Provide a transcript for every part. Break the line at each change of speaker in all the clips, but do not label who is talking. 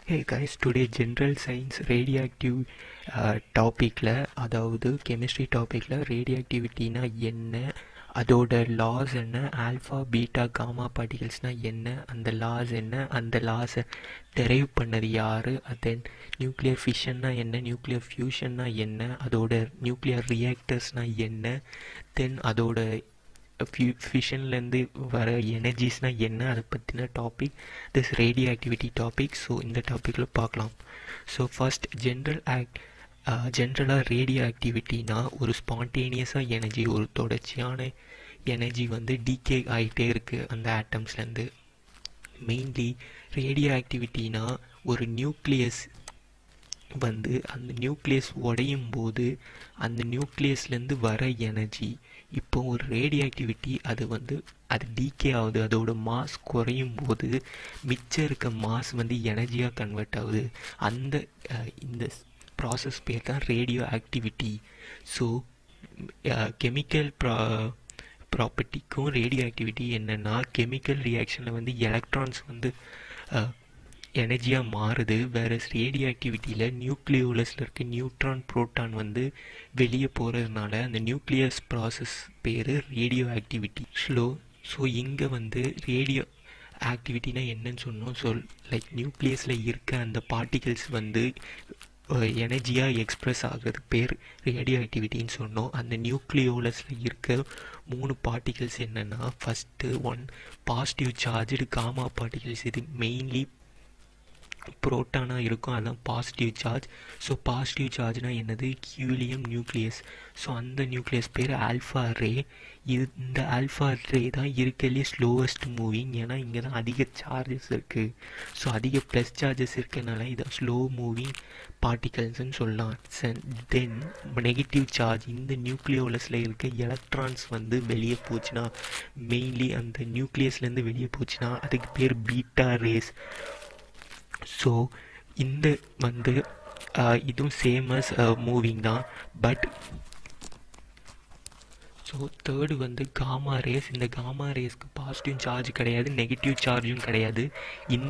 ஹே guys today general science radioactive டாப்பிக்கில் அதாவது chemistry டாப்பிக்கில் ரேடியாக்டிவிட்டினா என்ன அதோட லாஸ் என்ன ஆல்ஃபா பீட்டா காமா பார்ட்டிகல்ஸ்னால் என்ன அந்த லாஸ் என்ன அந்த லாஸை டெரைவ் பண்ணது யார் தென் நியூக்ளியர் ஃபிஷன்னா என்ன நியூக்ளியர் ஃபியூஷன்னா என்ன அதோட நியூக்ளியர் ரியாக்டர்ஸ்னால் என்ன தென் அதோட ஃபியூ ஃபிஷன்லேருந்து வர எனர்ஜிஸ்னால் என்ன அதை பற்றின topic this radioactivity topic so இந்த டாப்பிக்கில் பார்க்கலாம் ஸோ ஃபர்ஸ்ட் ஜென்ரல் ஆக்ட் ஜென்ரலாக ரேடியோ ஆக்டிவிட்டினா ஒரு ஸ்பான்டேனியஸாக எனர்ஜி ஒரு தொடர்ச்சியான எனர்ஜி வந்து டீகே ஆகிட்டே இருக்குது அந்த ஆட்டம்ஸ்லேருந்து மெயின்லி ரேடியோ ஆக்டிவிட்டினா ஒரு நியூக்ளியஸ் வந்து அந்த நியூக்ளியஸ் உடையும் போது அந்த நியூக்ளியஸ்லேருந்து வர எனர்ஜி இப்போ ஒரு ரேடியோ ஆக்டிவிட்டி அது வந்து அது டீகே ஆகுது அதோட மாஸ் குறையும் போது மிச்சம் இருக்க மாஸ் வந்து எனர்ஜியாக கன்வெர்ட் ஆகுது அந்த இந்த ப்ராசஸ் பேர் தான் ரேடியோ ஆக்டிவிட்டி ஸோ கெமிக்கல் ப்ரா ப்ராப்பர்ட்டிக்கும் ரேடியோ ஆக்டிவிட்டி என்னென்னா கெமிக்கல் ரியாக்ஷனில் வந்து எலக்ட்ரான்ஸ் வந்து எனர்ஜியாக மாறுது வேறு ரேடியோ ஆக்டிவிட்டியில் நியூக்ளியோலஸில் இருக்க நியூட்ரான் ப்ரோட்டான் வந்து வெளியே போகிறதுனால அந்த நியூக்ளியஸ் ப்ராசஸ் பேர் ரேடியோ ஆக்டிவிட்டி ஸ்லோ ஸோ இங்கே வந்து ரேடியோ ஆக்டிவிட்டினா என்னன்னு சொன்னோம் ஸோ லைக் நியூக்ளியஸில் இருக்க அந்த பார்ட்டிகல்ஸ் வந்து எனர்ஜியாக எக்ஸ்ப்ரெஸ் ஆகிறது பேர் ரேடியோ ஆக்டிவிட்டின்னு சொன்னோம் அந்த நியூக்ளியோலஸில் இருக்க மூணு பார்ட்டிகல்ஸ் என்னென்னா first one positive charge gamma particles இது மெயின்லி ப்ரோட்டானாக இருக்கும் அதுதான் பாசிட்டிவ் சார்ஜ் ஸோ பாசிட்டிவ் சார்ஜ்னால் என்னது ஹீலியம் நியூக்ளியஸ் ஸோ அந்த நியூக்ளியஸ் பேர் ஆல்ஃபா ரே இது இந்த ஆல்ஃபா ரே தான் இருக்கலே ஸ்லோவஸ்ட் மூவிங் ஏன்னா இங்கே தான் அதிக சார்ஜஸ் இருக்குது ஸோ அதிக ப்ளஸ் சார்ஜஸ் இருக்கனால இதை ஸ்லோ மூவிங் பார்ட்டிகல்ஸ்ன்னு சொல்லலாம் தென் நெகட்டிவ் சார்ஜ் இந்த நியூக்ளியோலஸில் இருக்க எலக்ட்ரான்ஸ் வந்து வெளியே போச்சுன்னா மெயின்லி அந்த நியூக்ளியஸ்லேருந்து வெளியே போச்சுன்னா அதுக்கு பேர் பீட்டா ரேஸ் ஸோ இந்த வந்து இதுவும் சேமஸ் மூவிங் தான் பட் ஸோ தேர்டு வந்து காமா ரேஸ் இந்த காமா ரேஸ்க்கு பாசிட்டிவ் சார்ஜ் கிடையாது நெகட்டிவ் சார்ஜும் கிடையாது இந்த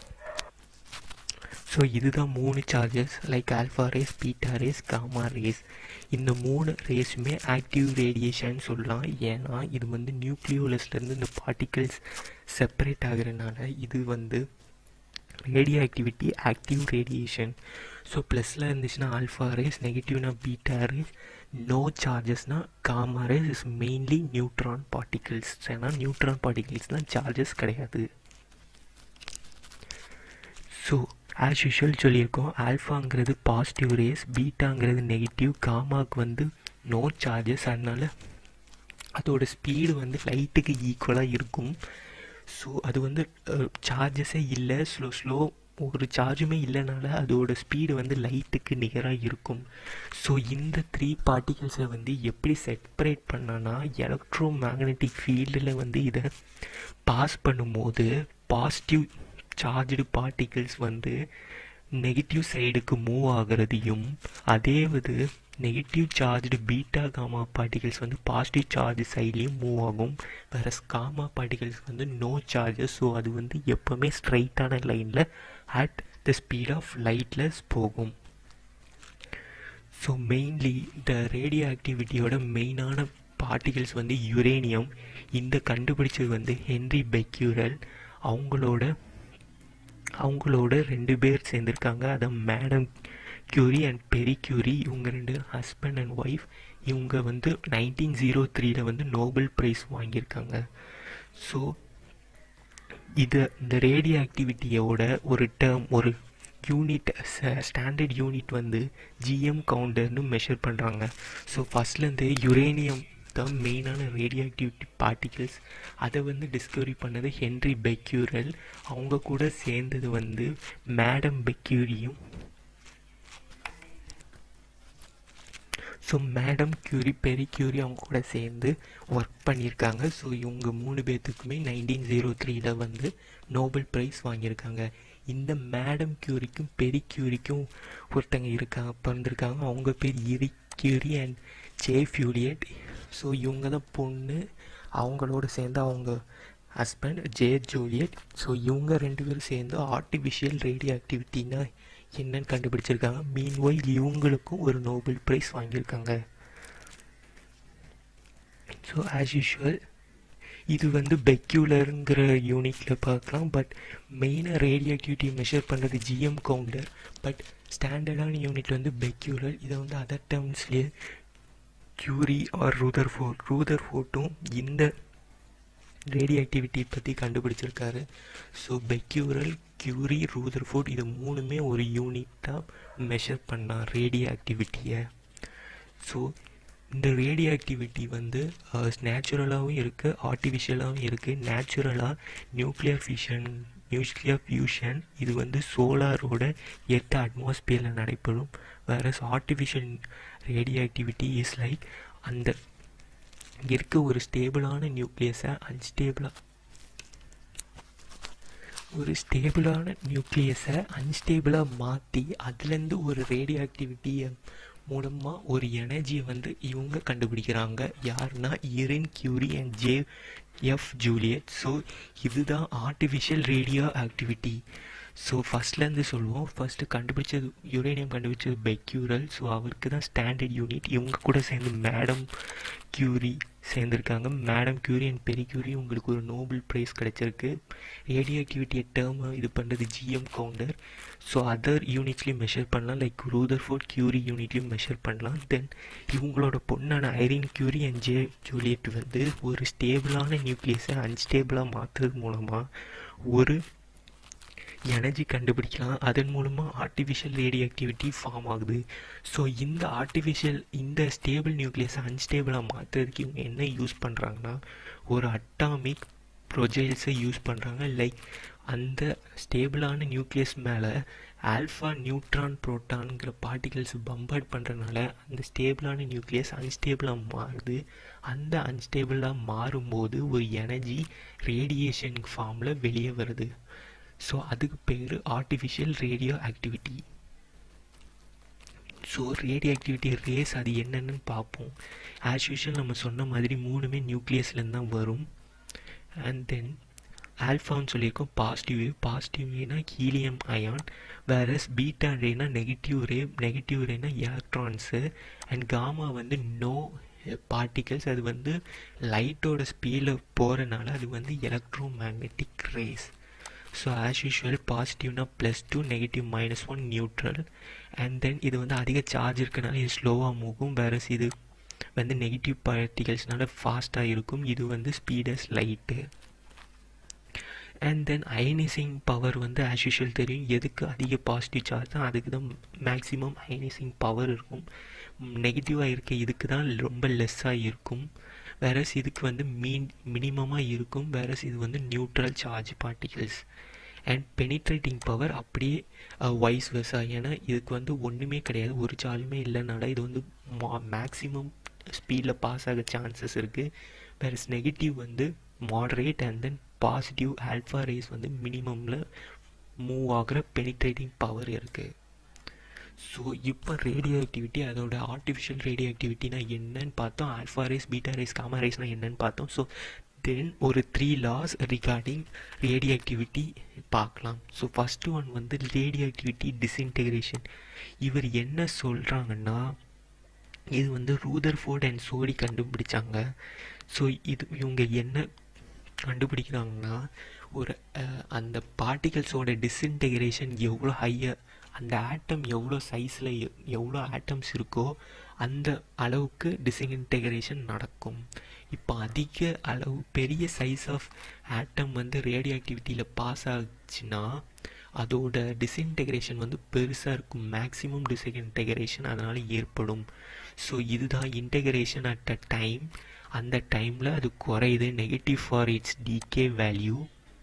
ஸோ இதுதான் மூணு charges like alpha rays beta rays gamma rays இந்த மூணு ரேஸுமே ஆக்டிவ் ரேடியேஷன் சொல்லலாம் ஏன்னா இது வந்து நியூக்ளியோலஸ்லேருந்து இந்த பார்ட்டிகல்ஸ் செப்பரேட் ஆகிறதுனால இது வந்து radio radioactivity active radiation so ப்ளஸில் இருந்துச்சுன்னா ஆல்ஃபா ரேஸ் நெகட்டிவ்னா பீட்டா ரேஸ் நோ சார்ஜஸ்னா gamma rays is mainly neutron particles ஏன்னா நியூட்ரான் பார்ட்டிகிள்ஸ்லாம் சார்ஜஸ் கிடையாது ஸோ ஆஸ் யூஷுவல் சொல்லியிருக்கோம் ஆல்ஃபாங்கிறது பாசிட்டிவ் ரேஸ் பீட்டாங்கிறது நெகட்டிவ் காமாவுக்கு வந்து நோ சார்ஜஸ் அதனால் அதோட ஸ்பீடு வந்து லைட்டுக்கு ஈக்குவலாக இருக்கும் ஸோ அது வந்து சார்ஜஸே இல்லை ஸ்லோ ஸ்லோ ஒரு சார்ஜுமே இல்லைனால அதோட ஸ்பீடு வந்து லைட்டுக்கு நிகராக இருக்கும் ஸோ இந்த த்ரீ பார்ட்டிகல்ஸை வந்து எப்படி செப்பரேட் பண்ணான்னா எலக்ட்ரோ மேக்னெட்டிக் ஃபீல்டில் வந்து இதை பாஸ் பண்ணும்போது பாசிட்டிவ் சார்ஜ்டு பார்ட்டிகிள்ஸ் வந்து நெகட்டிவ் சைடுக்கு மூவ் ஆகிறதையும் அதே இது negative charged beta gamma particles வந்து பாசிட்டிவ் சார்ஜ் சைட்லேயும் மூவ் ஆகும் வேற காமா பார்ட்டிகல்ஸ் வந்து நோ சார்ஜஸ் ஸோ அது வந்து எப்போவுமே ஸ்ட்ரைட்டான லைனில் அட் த ஸ்பீட் ஆஃப் லைட்லெஸ் போகும் ஸோ மெயின்லி இந்த ரேடியோ ஆக்டிவிட்டியோட மெயினான பார்ட்டிகல்ஸ் வந்து யுரேனியம் இந்த கண்டுபிடிச்சது வந்து ஹென்ரி பெக்யூரல் அவங்களோட அவங்களோட ரெண்டு பேர் சேர்ந்துருக்காங்க அதான் madam Curie and Pierre Curie இவங்க ரெண்டு ஹஸ்பண்ட் அண்ட் ஒய்ஃப் இவங்க வந்து நைன்டீன் ஜீரோ த்ரீல வந்து நோபல் ப்ரைஸ் வாங்கியிருக்காங்க ஸோ இது இந்த ரேடியோ ஆக்டிவிட்டியோட ஒரு டேர்ம் ஒரு யூனிட் ஸ்டாண்டர்ட் யூனிட் வந்து ஜிஎம் கவுண்டர்னு மெஷர் பண்ணுறாங்க ஸோ ஃபஸ்ட்லேருந்து யுரேனியம் தான் மெயினான ரேடியோ ஆக்டிவிட்டி பார்ட்டிகிள்ஸ் அதை வந்து டிஸ்கவரி பண்ணது ஹென்ரி பெக்யூரல் அவங்க கூட சேர்ந்தது வந்து மேடம் பெக்யூரியும் so madam Curie Pierre Curie அவங்க கூட சேர்ந்து ஒர்க் பண்ணியிருக்காங்க ஸோ இவங்க மூணு பேர்த்துக்குமே நைன்டீன் ஜீரோ த்ரீல வந்து நோபல் ப்ரைஸ் வாங்கியிருக்காங்க இந்த மேடம் கியூரிக்கும் பெரி கியூரிக்கும் ஒருத்தங்க இருக்காங்க பிறந்திருக்காங்க அவங்க பேர் இரி கியூரி அண்ட் ஜே ஃபியூலியட் ஸோ இவங்க தான் பொண்ணு அவங்களோட சேர்ந்து அவங்க ஹஸ்பண்ட் ஜே ஜூலியட் ஸோ இவங்க ரெண்டு பேரும் சேர்ந்து ஆர்டிஃபிஷியல் ரேடியோ ஆக்டிவிட்டினா என்னன்னு கண்டுபிடிச்சிருக்காங்க மீன்வைல் இவங்களுக்கும் ஒரு நோபல் ப்ரைஸ் வாங்கியிருக்காங்க ஸோ ஆஸ் யூஷுவல் இது வந்து பெக்யூலருங்கிற யூனிட்டில் பார்க்கலாம் பட் மெயினாக ரேடியோ ஆக்டிவிட்டி மெஷர் பண்ணுறது ஜிஎம் கவுண்டர் பட் ஸ்டாண்டர்டான யூனிட் வந்து பெக்யூலர் இதை வந்து அதர் டேர்ம்ஸ்லேயே கியூரி ஆர் ரூதர் ஃபோர்ட் ரூதர் ஃபோர்ட்டும் இந்த ரேடியோ ஆக்டிவிட்டி பற்றி கண்டுபிடிச்சிருக்காரு so becquerel curie rutherford இது மூணுமே ஒரு யூனிட்டாக மெஷர் பண்ணால் ரேடியோ ஆக்டிவிட்டியை ஸோ இந்த ரேடியோ ஆக்டிவிட்டி வந்து நேச்சுரலாகவும் இருக்குது ஆர்டிஃபிஷியலாகவும் இருக்குது நேச்சுரலாக நியூக்ளியர் ஃபிஷன் நியூக்ளியர் ஃபியூஷன் இது வந்து சோலாரோட எட்டு அட்மாஸ்பியரில் நடைபெறும் வேற artificial radio activity is like அந்த இருக்க ஒரு ஸ்டேபிளான நியூக்ளியஸை அன்ஸ்டேபிளாக ஒரு ஸ்டேபிளான நியூக்ளியஸை அன்ஸ்டேபிளாக மாற்றி அதுலேருந்து ஒரு ரேடியோ ஆக்டிவிட்டியை மூலமாக ஒரு எனர்ஜியை வந்து இவங்க கண்டுபிடிக்கிறாங்க யாருன்னா Irene Curie and J F Joliot so இதுதான் ஆர்டிஃபிஷியல் ரேடியோ ஆக்டிவிட்டி ஸோ ஃபஸ்ட்லேருந்து சொல்லுவோம் ஃபஸ்ட்டு கண்டுபிடிச்சது யுரேனியம் கண்டுபிடிச்சது பெக்யூரல் ஸோ அவருக்கு தான் ஸ்டாண்டர்ட் யூனிட் இவங்க கூட சேர்ந்து மேடம் கியூரி சேர்ந்துருக்காங்க madam Curie and Pierre Curie உங்களுக்கு ஒரு நோபல் ப்ரைஸ் கிடச்சிருக்கு ரேடியோ ஆக்டிவிட்டியை டேர்ம் இது பண்ணுறது ஜிஎம் கவுண்டர் ஸோ அதர் யூனிட்ஸ்லையும் மெஷர் பண்ணலாம் லைக் ரூதர் ஃபோர்ட் கியூரி யூனிட்லையும் மெஷர் பண்ணலாம் தென் இவங்களோட பொண்ணான Irene Curie and J Joliot வந்து ஒரு ஸ்டேபிளான நியூக்ளியஸை அன்ஸ்டேபிளாக மாற்றுறது மூலமாக ஒரு எனர்ஜி கண்டுபிடிக்கலாம் அதன் மூலமாக ஆர்டிஃபிஷியல் ரேடியோ ஆக்டிவிட்டி ஃபார்ம் ஆகுது ஸோ இந்த ஆர்டிஃபிஷியல் இந்த ஸ்டேபிள் நியூக்ளியஸை அன்ஸ்டேபிளாக மாற்றுறதுக்கு இவங்க என்ன யூஸ் பண்ணுறாங்கன்னா ஒரு அட்டாமிக் ப்ரொஜெயில்ஸை யூஸ் பண்ணுறாங்க லைக் அந்த ஸ்டேபிளான நியூக்ளியஸ் மேலே ஆல்ஃபா நியூட்ரான் புரோட்டான்ங்கிற பார்ட்டிகல்ஸ் பம்பர்ட் பண்ணுறதுனால அந்த ஸ்டேபிளான நியூக்ளியஸ் அன்ஸ்டேபிளாக மாறுது அந்த அன்ஸ்டேபிளாக மாறும்போது ஒரு எனர்ஜி ரேடியேஷன் ஃபார்மில் வெளியே வருது ஸோ அதுக்கு பேர் artificial radio activity so radio activity rays அது என்னென்னு பார்ப்போம் ஆஸ் யூஷுவல் நம்ம சொன்ன மாதிரி மூணுமே நியூக்ளியஸ்லேருந்து தான் வரும் அண்ட் தென் ஆல்ஃபான்னு சொல்லியிருக்கோம் பாசிட்டிவ் வேவ் பாசிட்டிவ் வேனா ஹீலியம் அயான் வேரஸ் பீட்டா ரேனா நெகட்டிவ் ரே நெகட்டிவ் ரேனா எலக்ட்ரான்ஸு அண்ட் காமா வந்து நோ பார்ட்டிகல்ஸ் அது வந்து லைட்டோட ஸ்பீடில் போகிறனால அது வந்து electromagnetic rays so as usual பாசிட்டிவ்னா plus two negative minus one neutral and then இது வந்து அதிக சார்ஜ் இருக்கனால இது ஸ்லோவாக மூகும் வேறஸ் இது வந்து நெகட்டிவ் பார்ட்டிகல்ஸ்னால ஃபாஸ்ட்டாக இருக்கும் இது வந்து speed as light and then ionizing power வந்து ஆஸ் யூஷுவல் தெரியும் எதுக்கு அதிக பாசிட்டிவ் சார்ஜ் தான் அதுக்கு தான் மேக்ஸிமம் அயனைசிங் பவர் இருக்கும் நெகட்டிவாக இருக்க இதுக்கு தான் ரொம்ப லெஸ்ஸாக இருக்கும் வேறஸ் இதுக்கு வந்து மீன் மினிமமாக இருக்கும் வேறஸ் இது வந்து neutral charge particles and penetrating power அப்படியே வைஸ் வெர்ஸா ஏன்னா இதுக்கு வந்து ஒன்றுமே கிடையாது ஒரு சார்ஜுமே இல்லைனால இது வந்து மேக்ஸிமம் ஸ்பீடில் பாஸ் ஆக சான்சஸ் இருக்குது வேறஸ் நெகட்டிவ் வந்து moderate and then positive alpha rays வந்து மினிமமில் மூவ் ஆகிற பெனிட்ரேட்டிங் பவர் இருக்குது ஸோ இப்போ ரேடியோ ஆக்டிவிட்டி அதோட ஆர்டிஃபிஷியல் ரேடியோ ஆக்டிவிட்டினா என்னன்னு பார்த்தோம் alpha rays beta rays gamma ரேஸ்னா என்னன்னு பார்த்தோம் ஸோ தென் ஒரு three laws regarding radio activity பார்க்கலாம் ஸோ ஃபஸ்ட்டு ஒன் வந்து ரேடியோ ஆக்டிவிட்டி டிஸ்இன்டெகிரேஷன் இவர் என்ன சொல்கிறாங்கன்னா இது வந்து ரூதர் ஃபோர்ட் அண்ட் சோடி கண்டுபிடிச்சாங்க ஸோ இது இவங்க என்ன கண்டுபிடிக்கிறாங்கன்னா ஒரு அந்த பார்ட்டிகல்ஸோட டிஸ்இன்டெகிரேஷன் எவ்வளோ ஹையர் அந்த ஆட்டம் எவ்வளோ சைஸில் எவ்வளோ ஆட்டம்ஸ் இருக்கோ அந்த அளவுக்கு டிஸ்இன்டெகிரேஷன் நடக்கும் இப்போ அதிக அளவு பெரிய சைஸ் ஆஃப் ஆட்டம் வந்து ரேடியோ ஆக்டிவிட்டியில் பாஸ் ஆச்சுன்னா அதோட டிஸ்இன்டெகிரேஷன் வந்து பெருசாக இருக்கும் மேக்ஸிமம் டிஸ்இன்டெகிரேஷன் அதனால் ஏற்படும் ஸோ இதுதான் இன்டெகிரேஷன் அட் அ டைம் அந்த டைமில் அது குறையுது negative for its decay value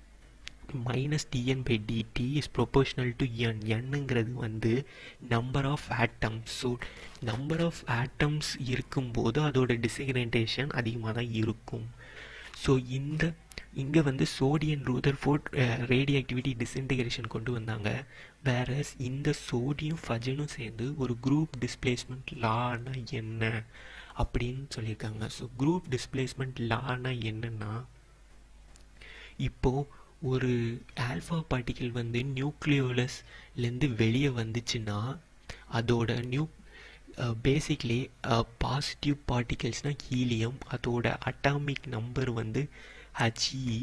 minus dN by dt is proportional to N என்னங்கிறது வந்து number of atoms so number of atoms இருக்கும்போது அதோட டிசிகிரேட்டேஷன் அதிகமாக தான் இருக்கும் ஸோ இந்த இங்கே வந்து Soddy and Rutherford radio activity disintegration கொண்டு வந்தாங்க வேற இந்த சோடியம் ஃபஜனும் சேர்ந்து ஒரு குரூப் டிஸ்பிளேஸ்மெண்ட் லானா என்ன அப்படின்னு சொல்லியிருக்காங்க ஸோ குரூப் டிஸ்பிளேஸ்மெண்ட் லானா என்னன்னா இப்போது ஒரு ஆல்ஃபா பார்ட்டிகிள் வந்து நியூக்ளியோலஸ்லேருந்து வெளியே வந்துச்சுன்னா அதோட நியூ பேசிக்லி பாசிட்டிவ் பார்ட்டிகல்ஸ்னால் ஹீலியம் அதோட அட்டாமிக் நம்பர் வந்து ஹச்இ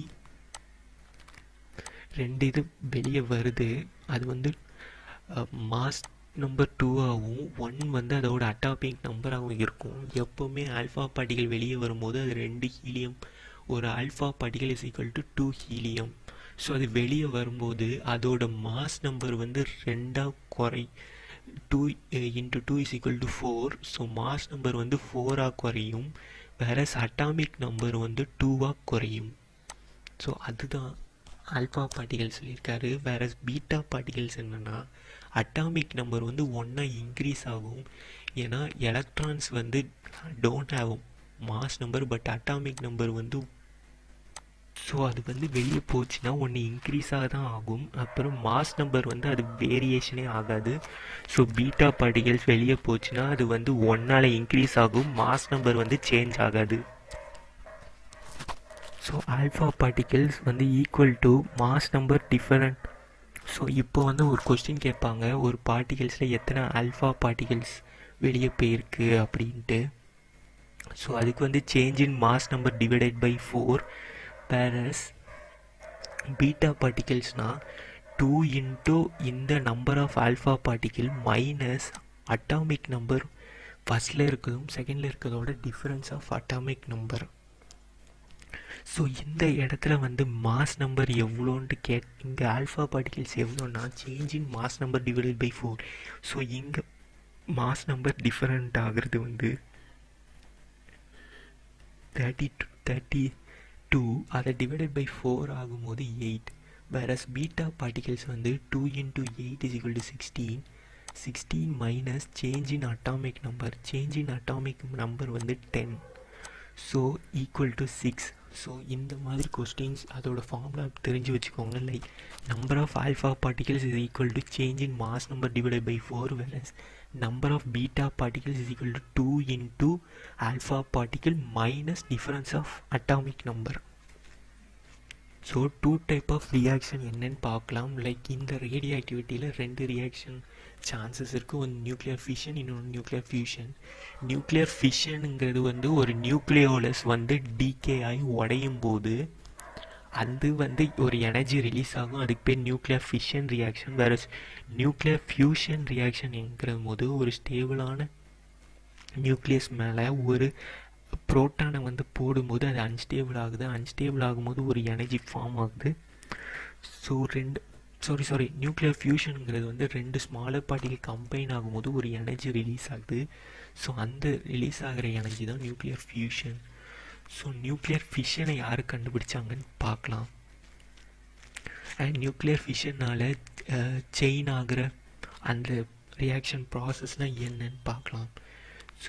ரெண்டு இது வெளியே வருது அது வந்து மாஸ் நம்பர் டூவாகவும் ஒன் வந்து அதோட அட்டாமிக் நம்பராகவும் இருக்கும் எப்போவுமே ஆல்ஃபா பார்ட்டிகள் வெளியே வரும்போது அது ரெண்டு ஹீலியம் ஒரு alpha particle is equal to two helium so அது வெளியே வரும்போது அதோட மாஸ் நம்பர் வந்து ரெண்டாக குறை two into two is equal to four so mass number வந்து ஃபோராக குறையும் வேறஸ் அட்டாமிக் நம்பர் வந்து டூவாக குறையும் ஸோ அதுதான் ஆல்ஃபா பார்ட்டிகல் சொல்லியிருக்காரு வேற பீட்டா பார்ட்டிகல்ஸ் என்னென்னா அட்டாமிக் நம்பர் வந்து ஒன்றா இன்க்ரீஸ் ஆகும் ஏன்னா எலக்ட்ரான்ஸ் வந்து don't have mass number but atomic number வந்து ஸோ அது வந்து வெளியே போச்சுன்னா ஒன்று இன்க்ரீஸாக தான் ஆகும் அப்புறம் மாஸ் நம்பர் வந்து அது வேரியேஷனே ஆகாது ஸோ பீட்டா பார்ட்டிகல்ஸ் வெளியே போச்சுன்னா அது வந்து ஒன்றால் இன்க்ரீஸ் ஆகும் மாஸ் நம்பர் வந்து சேஞ்ச் ஆகாது ஸோ ஆல்ஃபா பார்ட்டிகல்ஸ் வந்து equal to mass number different so இப்போ வந்து ஒரு கொஸ்டின் கேட்பாங்க ஒரு பார்ட்டிகல்ஸில் எத்தனை ஆல்ஃபா பார்ட்டிகல்ஸ் வெளியே போயிருக்கு அப்படின்ட்டு ஸோ அதுக்கு வந்து change in mass number divided by four whereas beta பார்ட்டிகல்ஸ்னால் டூ இன்ட்டு இந்த number of alpha particle minus atomic number ஃபஸ்ட்டில் இருக்கிறதும் செகண்டில் இருக்கிறதோட difference of atomic number so இந்த இடத்துல வந்து மாஸ் நம்பர் எவ்வளோன்ட்டு கேட் இங்கே ஆல்ஃபா பார்ட்டிகல்ஸ் எவ்வளோன்னா change in mass number divided by four so இங்கே மாஸ் நம்பர் டிஃப்ரெண்ட் ஆகிறது வந்து தேர்ட்டி டூ தேர்ட்டி டூ அதை டிவைடட் பை ஃபோர் ஆகும்போது எயிட் வேறஸ் பீட்டா பார்ட்டிகல்ஸ் வந்து two into eight is equal to sixteen sixteen minus change in atomic number change in atomic number வந்து ten so equal to six so இந்த மாதிரி questions அதோட formula தெரிஞ்சு வச்சுக்கோங்க like number of alpha particles is equal to change in mass number divided by four whereas number of beta particles is equal to 2 into alpha particle minus difference of atomic number so two type of reaction என்னன்னு பார்க்கலாம் like இந்த radio ஆக்டிவிட்டியில் ரெண்டு reaction chances இருக்குது ஒன்று nuclear fission இன்னொன்று nuclear fusion nuclear ஃபிஷனுங்கிறது வந்து ஒரு நியூக்ளியோலஸ் வந்து டிகே ஆகி உடையும் போது அது வந்து ஒரு எனர்ஜி ரிலீஸ் ஆகும் அதுக்கு பேர் நியூக்ளியர் ஃபிஷன் ரியாக்ஷன் வேற நியூக்ளியர் ஃபியூஷன் ரியாக்ஷன்ங்கிற போது ஒரு ஸ்டேபிளான நியூக்ளியஸ் மேலே ஒரு புரோட்டானை வந்து போடும்போது அது அன்ஸ்டேபிள் ஆகுது அன்ஸ்டேபிள் ஆகும்போது ஒரு எனர்ஜி ஃபார்ம் ஆகுது ஸோ ரெண்டு சாரி சாரி நியூக்ளியர் ஃபியூஷனுங்கிறது வந்து ரெண்டு ஸ்மாலர் பார்ட்டிகள் கம்பைன் ஆகும்போது ஒரு எனர்ஜி ரிலீஸ் ஆகுது ஸோ அந்த ரிலீஸ் ஆகிற எனர்ஜி தான் நியூக்ளியர் ஃபியூஷன் ஸோ நியூக்ளியர் ஃபிஷனை யார் கண்டுபிடிச்சாங்கன்னு பார்க்கலாம் அண்ட் நியூக்ளியர் ஃபிஷனால் செயின் ஆகிற அந்த ரியாக்ஷன் ப்ராசஸ்னால் என்னன்னு பார்க்கலாம் ஸோ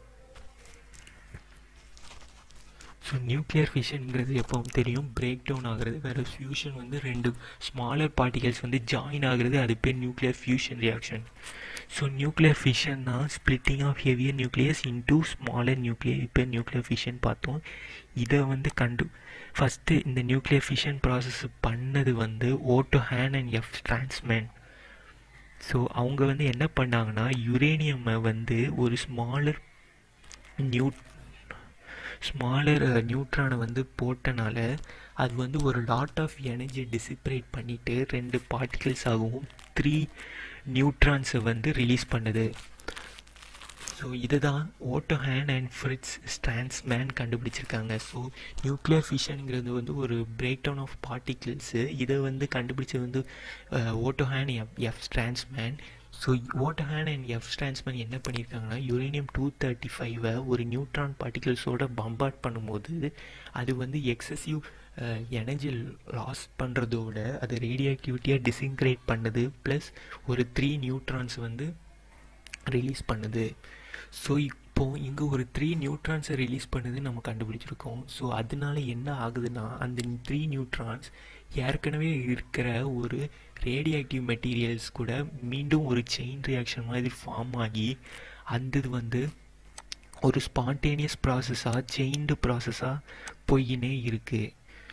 ஸோ நியூக்ளியர் ஃபிஷனுங்கிறது எப்பவும் தெரியும் பிரேக் டவுன் ஆகிறது வேறு ஃபியூஷன் வந்து ரெண்டு ஸ்மாலர் பார்ட்டிகல்ஸ் வந்து ஜாயின் ஆகுறது அது பேர் nuclear fusion reaction so nuclear ஃபிஷன்னா splitting of heavier nucleus into smaller nuclear இப்போ நியூக்ளியர் ஃபிஷன் பார்த்தோம் இதை வந்து கண்டு ஃபஸ்ட்டு இந்த நியூக்ளியர் ஃபிஷன் ப்ராசஸ் பண்ணது வந்து Otto Hahn and F Strassmann so அவங்க வந்து என்ன பண்ணாங்கன்னா யுரேனியம்மை வந்து ஒரு ஸ்மாலர் நியூ ஸ்மாலர் நியூட்ரானை வந்து போட்டனால அது வந்து ஒரு லாட் ஆஃப் எனர்ஜி டிசிப்ரேட் பண்ணிவிட்டு ரெண்டு பார்ட்டிகிள்ஸ் ஆகவும் த்ரீ நியூட்ரான்ஸை வந்து ரிலீஸ் பண்ணுது ஸோ இதுதான் Otto Hahn and Fritz Strassmann கண்டுபிடிச்சிருக்காங்க ஸோ நியூக்ளியர் ஃபிஷனுங்கிறது வந்து ஒரு பிரேக் டவுன் ஆஃப் பார்ட்டிகிள்ஸு இதை வந்து கண்டுபிடிச்சது வந்து Otto Hahn F F Strassmann so Otto Hahn and F Strassmann என்ன பண்ணியிருக்காங்கன்னா யுரேனியம் டூ தேர்ட்டி ஃபைவை ஒரு நியூட்ரான் பார்ட்டிகிள்ஸோட பம்பார்ட் பண்ணும்போது அது வந்து எக்ஸசிவ் எனர்ஜி லாஸ் பண்ணுறதோட அது ரேடியோ ஆக்டிவிட்டியாக டிசின்கிரேட் பண்ணுது ப்ளஸ் ஒரு த்ரீ நியூட்ரான்ஸ் வந்து ரிலீஸ் பண்ணுது ஸோ இப்போது இங்கே ஒரு த்ரீ நியூட்ரான்ஸை ரிலீஸ் பண்ணுது நம்ம கண்டுபிடிச்சிருக்கோம் ஸோ அதனால என்ன ஆகுதுன்னா அந்த த்ரீ நியூட்ரான்ஸ் ஏற்கனவே இருக்கிற ஒரு ரேடியோ ஆக்டிவ் மெட்டீரியல்ஸ் கூட மீண்டும் ஒரு செயின் ரியாக்ஷன் மாதிரி ஃபார்ம் ஆகி அந்த இது வந்து ஒரு ஸ்பான்டேனியஸ் ப்ராசஸாக செயின்டு ப்ராசஸாக போயினே இருக்குது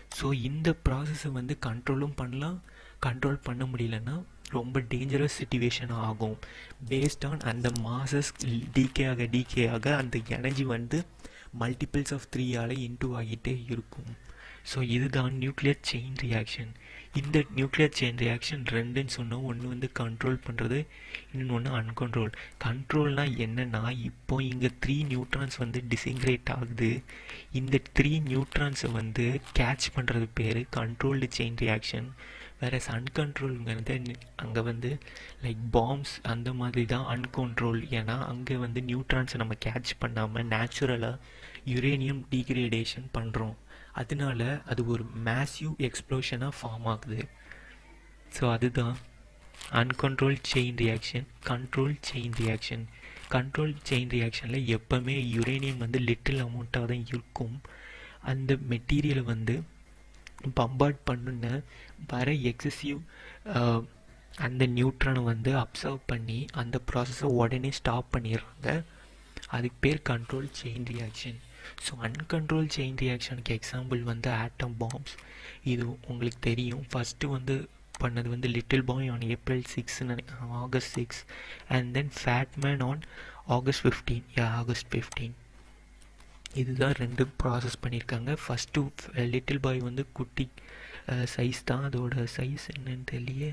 ஸோ இந்த ப்ராசஸை வந்து கண்ட்ரோலும் பண்ணலாம் கண்ட்ரோல் பண்ண முடியலன்னா ரொம்ப டேஞ்சரஸ் சுச்சுவேஷன் ஆகும் பேஸ்ட் ஆன் அந்த மாசஸ் டிகே ஆக டிகே ஆக அந்த எனர்ஜி வந்து மல்டிபிள்ஸ் ஆஃப் த்ரீயால் இன்டூ ஆகிட்டே இருக்கும் ஸோ இதுதான் நியூக்ளியர் செயின் ரியாக்ஷன் இந்த நியூக்ளியர் செயின் ரியாக்ஷன் ரெண்டுன்னு சொன்னோம் ஒன்று வந்து கண்ட்ரோல் பண்ணுறது இன்னொன்று அன்கண்ட்ரோல் கண்ட்ரோல்னால் என்னென்னா இப்போ இங்கே த்ரீ நியூட்ரான்ஸ் வந்து டிசிங்கிரேட் ஆகுது இந்த த்ரீ நியூட்ரான்ஸை வந்து கேட்ச் பண்ணுறது பேர் கண்ட்ரோல்டு செயின் ரியாக்ஷன் வேற அன்கண்ட்ரோலுங்கிறது அங்கே வந்து லைக் பாம்ஸ் அந்த மாதிரி தான் அன்கண்ட்ரோல் ஏன்னா அங்கே வந்து நியூட்ரான்ஸை நம்ம கேட்ச் பண்ணாமல் நேச்சுரலாக யுரேனியம் டீக்ரேடேஷன் பண்ணுறோம் அதனால அது ஒரு மேசிவ் எக்ஸ்ப்ளோஷனாக ஃபார்ம் ஆகுது ஸோ அதுதான் uncontrol chain reaction control chain reaction control chain ரியாக்ஷனில் எப்போவுமே யுரேனியம் வந்து லிட்டில் அமௌண்ட்டாக தான் இருக்கும் அந்த மெட்டீரியலை வந்து பம்பார்ட் பண்ணுன வர எக்ஸசிவ் அந்த நியூட்ரனை வந்து அப்சர்வ் பண்ணி அந்த ப்ராசஸை உடனே ஸ்டாப் பண்ணிடுறாங்க அதுக்கு பேர் control chain reaction so uncontrol chain ரியாக்ஷனுக்கு எக்ஸாம்பிள் வந்து ஆட்டம் பாம்ஸ் இது உங்களுக்கு தெரியும் ஃபஸ்ட்டு வந்து பண்ணது வந்து Little Boy on April six August six and then Fat Man on August fifteen yeah August fifteen இதுதான் ரெண்டு ப்ராசஸ் பண்ணியிருக்காங்க ஃபஸ்ட்டு லிட்டில் பாய் வந்து குட்டி சைஸ் தான் அதோட சைஸ் என்னன்னு தெரியலையே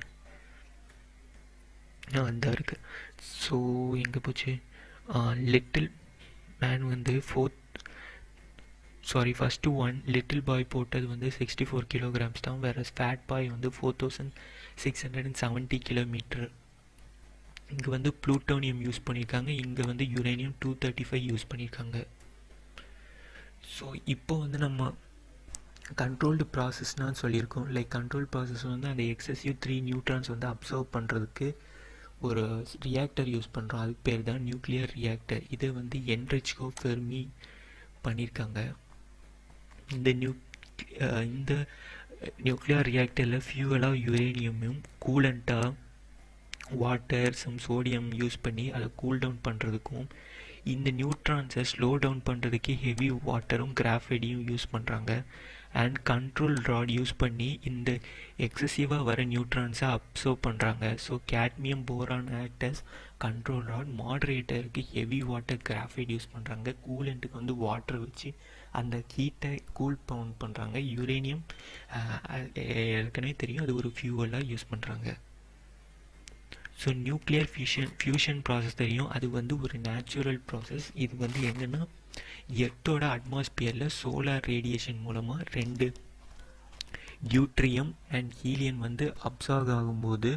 அந்த இருக்குது ஸோ எங்கே போச்சு லிட்டில் மேன் வந்து fourth sorry first one Little Boy போட்டது வந்து சிக்ஸ்டி ஃபோர் கிலோகிராம்ஸ் தான் வேறு ஃபேட் பாய் வந்து four thousand six hundred and seventy kilometre இங்கே வந்து ப்ளூட்டோனியம் யூஸ் பண்ணியிருக்காங்க இங்கே வந்து uranium two thirty five use பண்ணியிருக்காங்க ஸோ இப்போ வந்து நம்ம கண்ட்ரோல்டு ப்ராசஸ்னால் சொல்லியிருக்கோம் லைக் கண்ட்ரோல் ப்ராசஸ் வந்து அந்த எக்ஸசிவ் த்ரீ நியூட்ரான்ஸ் வந்து அப்சர்வ் பண்ணுறதுக்கு ஒரு ரியாக்டர் யூஸ் பண்ணுறோம் அதுக்கு பேர் தான் நியூக்ளியர் ரியாக்டர் இதை வந்து என்ரிச்கோ ஃபெர்மி பண்ணியிருக்காங்க இந்த நியூ இந்த நியூக்ளியர் ரியாக்டரில் ஃபியூவலாக யுரேனியமும் கூலண்ட்டாக வாட்டர் சம் சோடியம் யூஸ் பண்ணி அதை கூல் டவுன் பண்ணுறதுக்கும் இந்த நியூட்ரான்ஸை ஸ்லோ டவுன் பண்ணுறதுக்கு ஹெவி வாட்டரும் கிராஃபைடையும் யூஸ் பண்ணுறாங்க அண்ட் கண்ட்ரோல் ராட் யூஸ் பண்ணி இந்த எக்ஸசிவாக வர நியூட்ரான்ஸை அப்சர்வ் பண்ணுறாங்க so cadmium boron acts control rod மாடரேட்டருக்கு ஹெவி வாட்டர் கிராஃபைட் யூஸ் பண்ணுறாங்க கூலண்ட்டுக்கு வந்து வாட்டர் வச்சு அந்த ஹீட்டை கூல் பவுன் பண்ணுறாங்க யுரேனியம் ஏற்கனவே தெரியும் அது ஒரு ஃபியூவலாக யூஸ் பண்ணுறாங்க so nuclear fusion fusion process தெரியும் அது வந்து ஒரு நேச்சுரல் ப்ராசஸ் இது வந்து என்னென்னா எர்த்தோட அட்மாஸ்பியரில் சோலார் ரேடியேஷன் மூலமாக ரெண்டு டியூட்ரியம் அண்ட் ஹீலியன் வந்து அப்சார்வ் ஆகும்போது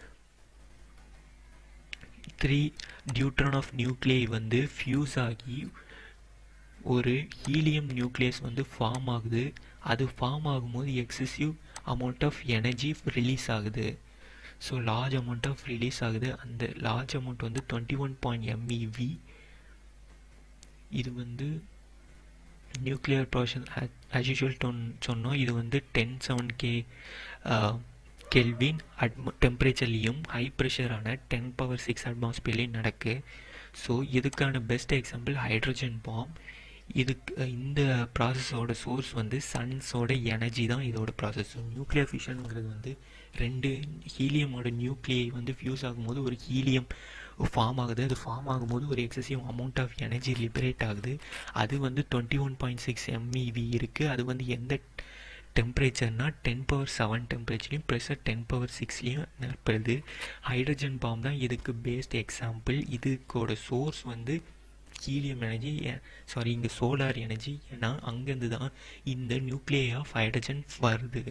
த்ரீ டியூட்ரான் ஆஃப் நியூக்ளியை வந்து ஃபியூஸ் ஆகி ஒரு ஹீலியம் நியூக்ளியஸ் வந்து ஃபார்ம் ஆகுது அது ஃபார்ம் ஆகும்போது excessive amount of energy release ஆகுது so large amount of release ஆகுது அந்த லார்ஜ் அமௌண்ட் வந்து டுவெண்ட்டி ஒன் பாயிண்ட் எம்இவி இது வந்து நியூக்ளியர் ப்ராசன் ஆஸ் யூஷுவல் டொன் சொன்னோம் இது வந்து டென் செவன் கே கெல்வின் அட்ம டெம்பரேச்சர்லேயும் ஹை ப்ரெஷரான டென் பவர் சிக்ஸ் அட்மாஸ்பியர்லேயும் நடக்கு ஸோ இதுக்கான பெஸ்ட் எக்ஸாம்பிள் ஹைட்ரஜன் பாம் இதுக்கு இந்த ப்ராசஸோட சோர்ஸ் வந்து சன்ஸோட எனர்ஜி தான் இதோட ப்ராசஸ் நியூக்ளியர் ஃபிஷனுங்கிறது வந்து ரெண்டு ஹீலியமோட நியூக்ளியை வந்து ஃபியூஸ் ஆகும்போது ஒரு ஹீலியம் ஃபார்ம் ஆகுது அது ஃபார்ம் ஆகும்போது ஒரு excessive amount of energy liberate ஆகுது அது வந்து twenty one point six MeV இருக்குது அது வந்து எந்த டெம்பரேச்சர்னா டென் பவர் செவன் டெம்பரேச்சர்லையும் ப்ரெஷர் டென் பவர் சிக்ஸ்லேயும் நிற்பது ஹைட்ரஜன் பாம் தான் இதுக்கு பேஸ்ட் எக்ஸாம்பிள் இதுக்கோட சோர்ஸ் வந்து ஹீலியம் எனர்ஜி சாரி இங்கே சோலார் எனர்ஜி ஏன்னா அங்கேருந்து தான் இந்த நியூக்ளியை ஆஃப் ஹைட்ரஜன் வருது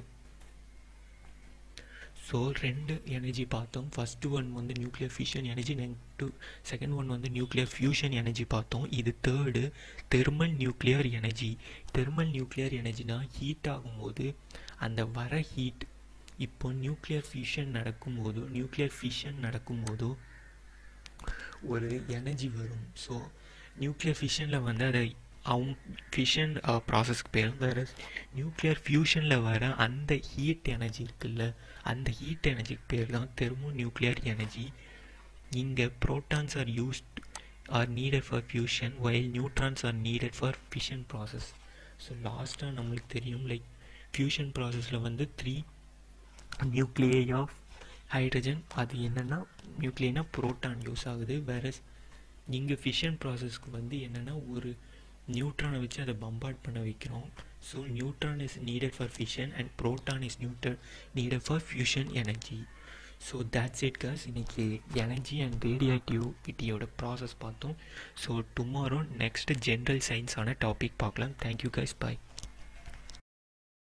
ஸோ ரெண்டு எனர்ஜி பார்த்தோம் ஃபஸ்ட்டு ஒன் வந்து nuclear fusion energy two second one வந்து நியூக்ளியர் ஃபியூஷன் எனர்ஜி பார்த்தோம் இது third thermal nuclear energy thermal nuclear எனர்ஜினா ஹீட் ஆகும்போது அந்த வர ஹீட் இப்போ நியூக்ளியர் ஃபியூஷன் நடக்கும்போதோ நியூக்ளியர் ஃபிஷன் நடக்கும்போதோ ஒரு எனர்ஜி வரும் ஸோ நியூக்ளியர் ஃபிஷனில் வந்து அதை அவங்க ஃபிஷன் ப்ராசஸ்க்கு பேர் வேறு நியூக்ளியர் ஃபியூஷனில் வர அந்த ஹீட் எனர்ஜி இருக்குல்ல அந்த ஹீட் எனர்ஜிக்கு பேர் தான் தெர்மோ நியூக்ளியர் எனர்ஜி இங்கே protons are used or needed for fusion while neutrons are needed for fission process so லாஸ்ட்டாக நம்மளுக்கு தெரியும் லைக் ஃபியூஷன் ப்ராசஸில் வந்து த்ரீ நியூக்ளியை ஆஃப் ஹைட்ரஜன் அது என்னென்னா நியூக்ளியனா புரோட்டான் யூஸ் ஆகுது வேற இங்கே ஃபிஷன் ப்ராசஸ்க்கு வந்து என்னென்னா ஒரு நியூட்ரானை வச்சு அதை பம்பார்ட் பண்ண வைக்கிறோம் so neutron is needed for fission and proton is neuter needed for fusion energy so that's it guys இன்னைக்கு எனர்ஜி அண்ட் ரேடியாக்டிவிட்டியோட ப்ராசஸ் பார்த்தோம் ஸோ டுமாரோ நெக்ஸ்ட் ஜென்ரல் சயின்ஸான டாபிக் பார்க்கலாம் தேங்க்யூ கைஸ் பாய்